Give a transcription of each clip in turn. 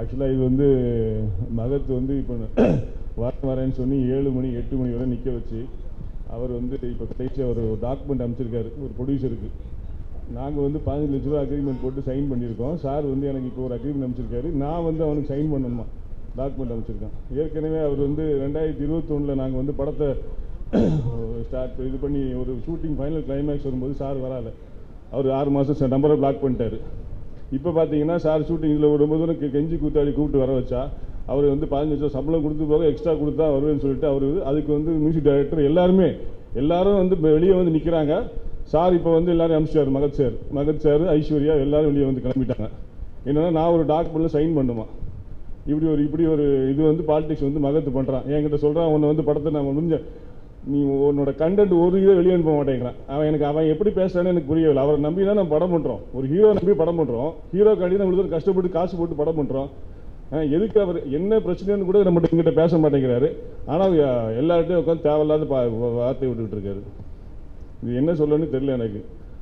ஆக்சுவலாக இது வந்து மகத் வந்து இப்போ வரேன் வரேன்னு சொல்லி ஏழு மணி எட்டு மணி வரை நிற்க வச்சு அவர் வந்து இப்போ கடைசி ஒரு டாக்குமெண்ட் அமைச்சிருக்காரு ஒரு ப்ரொடியூசருக்கு நாங்கள் வந்து பதினஞ்சு லட்ச ரூபா அக்ரிமெண்ட் போட்டு சைன் பண்ணியிருக்கோம் சார் வந்து எனக்கு இப்போ ஒரு அக்ரிமெண்ட் அமைச்சிருக்காரு நான் வந்து அவனுக்கு சைன் பண்ணணுமா டாக்குமெண்ட் அமைச்சிருக்கேன் ஏற்கனவே அவர் வந்து ரெண்டாயிரத்தி இருபத்தொன்னில் நாங்கள் வந்து படத்தை ஸ்டார்ட் இது பண்ணி ஒரு ஷூட்டிங் ஃபைனல் கிளைமேக்ஸ் வரும்போது சார் வரால அவர் ஆறு மாதம் நம்பரை பிளாக் பண்ணிட்டாரு இப்போ பார்த்தீங்கன்னா சார் ஷூட்டிங்கில் விடும்போது எனக்கு கெஞ்சி கூத்தாடி கூப்பிட்டு வர வச்சா அவர் வந்து பதினஞ்சு லட்சம் சம்பளம் கொடுத்து போக எக்ஸ்ட்ரா கொடுத்தா வருவேன்னு சொல்லிட்டு அவர் அதுக்கு வந்து மியூசிக் டைரக்டர் எல்லாருமே எல்லாரும் வந்து வெளியே வந்து நிற்கிறாங்க சார் இப்போ வந்து எல்லாரும் அனுப்பிச்சார் மகத் சார் மகத் சார் ஐஸ்வர்யா எல்லாரும் வெளியே வந்து கிளம்பிட்டாங்க என்னன்னா நான் ஒரு டாக்குமெண்ட்டில் சைன் பண்ணுமா இப்படி ஒரு இப்படி ஒரு இது வந்து பாலிடிக்ஸ் வந்து மகத்து பண்ணுறான் என்கிட்ட சொல்கிறான் உன்னை வந்து படத்தை நான் முடிஞ்ச நீ உன்னோட கண்டென்ட் ஒரு இதை வெளியே அனுப்ப மாட்டேங்கிறான் அவன் எனக்கு அவன் எப்படி பேசுறான்னு எனக்கு புரியவில்லை அவரை நம்பி தான் நம்ம படம் பண்ணுறோம் ஒரு ஹீரோ நம்பி படம் பண்ணுறோம் ஹீரோ காண்டி நம்ம இவ்வளவு கஷ்டப்பட்டு காசு போட்டு படம் பண்ணுறோம் எதுக்கு அவர் என்ன பிரச்சனைன்னு கூட நம்ம எங்கிட்ட பேச மாட்டேங்கிறாரு ஆனால் எல்லார்ட்டையும் உட்காந்து தேவையில்லாத பா வார்த்தை விட்டுக்கிட்டு இருக்காரு இது என்ன சொல்லணும்னு தெரியல எனக்கு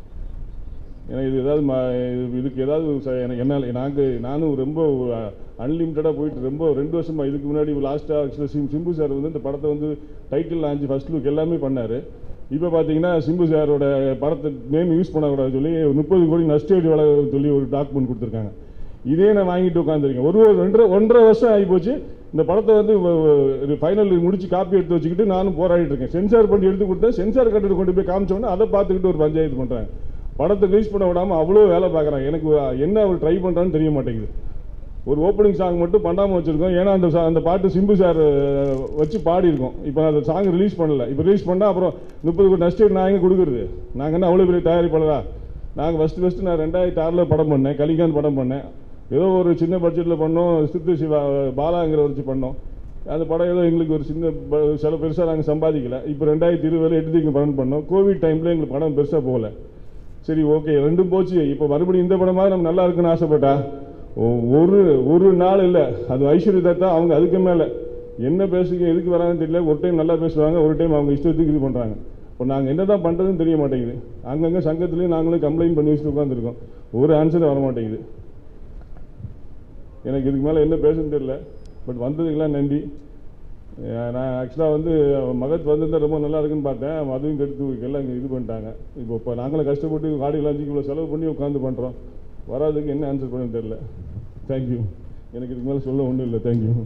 ஏன்னா இது ஏதாவது ம- இது- இதுக்கு ஏதாவது ச- எனக்கு என்னால் நாங்கள் நானும் ரொம்ப அன்லிமிட்டடாக போயிட்டு ரொம்ப ரெண்டு வருஷமா இதுக்கு முன்னாடி லாஸ்ட்டாக ஆக்சுவலாக சிம் சிம்பு சார் வந்து இந்த படத்தை வந்து டைட்டில் லான்ச் ஃபர்ஸ்ட் லுக் எல்லாமே பண்ணார் இப்போ பார்த்தீங்கன்னா சிம்பு சாரோட படத்தை நேம் யூஸ் பண்ணக்கூடாது சொல்லி முப்பது கோடி நஷ்டேடி வளர சொல்லி ஒரு டாக்குமெண்ட் கொடுத்துருக்காங்க இதே நான் வாங்கிட்டு உட்காந்துருக்கேன் ஒரு ஒரு ரெண்டரை ஒன்றரை வருஷம் ஆகி போச்சு இந்த படத்தை வந்து ஃபைனல் முடிச்சு காப்பி எடுத்து வச்சுக்கிட்டு நானும் போராடிட்டு இருக்கேன் சென்சார் பண்ணி எடுத்து கொடுத்தேன் சென்சார் கட்டிட்டு கொண்டு போய் காமிச்சோன்னே அதை பார்த்துக்கிட்டு ஒரு பஞ்சாயத்து பண்ணுறாங்க படத்தை ரிலீஸ் பண்ண விடாமல் அவ்வளோ வேலை பார்க்குறாங்க எனக்கு என்ன அவர் ட்ரை பண்ணுறான்னு தெரிய மாட்டேங்குது ஒரு ஓப்பனிங் சாங் மட்டும் பண்ணாமல் வச்சுருக்கோம் ஏன்னா அந்த சா- அந்த பாட்டு சிம்பு சார் அஹ், வச்சு பாடியிருக்கோம் இப்போ அந்த சாங் ரிலீஸ் பண்ணல இப்போ ரிலீஸ் பண்ணால் அப்புறம் முப்பது கோடி நஷ்டம் நான் எங்கே கொடுக்குறது நாங்கள் என்ன அவ்வளோ பெரிய தயாரிப்பாளரா நாங்கள் ஃபஸ்ட்டு ஃபஸ்ட்டு நான் ரெண்டாயிரத்தி ஆறில் படம் பண்ணேன் கலிகாந்த் படம் பண்ணேன் ஏதோ ஒரு சின்ன பட்ஜெட்டில் பண்ணோம் சித்து சிவா பாலாங்கிற வச்சு பண்ணோம் அந்த படம் ஏதோ எங்களுக்கு ஒரு சின்ன ப- சில பெருசாக நாங்கள் சம்பாதிக்கல இப்போ ரெண்டாயிரத்தி இருபதுல எடுத்து படம் பண்ணோம் கோவிட் டைமில் எங்களுக்கு படம் பெருசாக போகல சரி ஓகே ரெண்டும் போச்சு இப்போ மறுபடியும் இந்த படமாக நம்ம நல்லா இருக்குன்னு ஆசைப்பட்டா ஒ- ஒரு ஒரு நாள் இல்லை அது ஐஸ்வர்யா தத்தா அவங்க அதுக்கு மேலே என்ன பேசுங்க எதுக்கு வராங்கன்னு தெரியல ஒரு டைம் நல்லா பேசுவாங்க ஒரு டைம் அவங்க இஷ்டத்துக்கு இது பண்ணுறாங்க இப்போ நாங்கள் என்ன தான் பண்ணுறதுன்னு தெரிய மாட்டேங்குது அங்கங்கே சங்கத்துலேயும் நாங்களும் கம்ப்ளைண்ட் பண்ணி வச்சுட்டு உட்காந்துருக்கோம் ஒரு ஆன்சர் வர மாட்டேங்குது எனக்கு இதுக்கு மேலே என்ன பேசுன்னு தெரியல பட் வந்ததுக்கெல்லாம் நன்றி அஹ் நான் ஆக்சுவலாக வந்து மகத் வந்திருந்தா ரொம்ப நல்லா இருக்குன்னு பார்த்தேன் அதுவும் கெடுத்து எல்லாம் இங்கே இது பண்ணிட்டாங்க இப்போ இப்போ நாங்களும் கஷ்டப்பட்டு காடி லாஞ்சிக்கு இவ்வளோ செலவு பண்ணி உட்காந்து பண்ணுறோம் வராதுக்கு என்ன ஆன்சர் பண்ணு தெரியல தேங்க்யூ எனக்கு இதுக்கு மேலே சொல்ல ஒன்றும் இல்லை தேங்க்யூ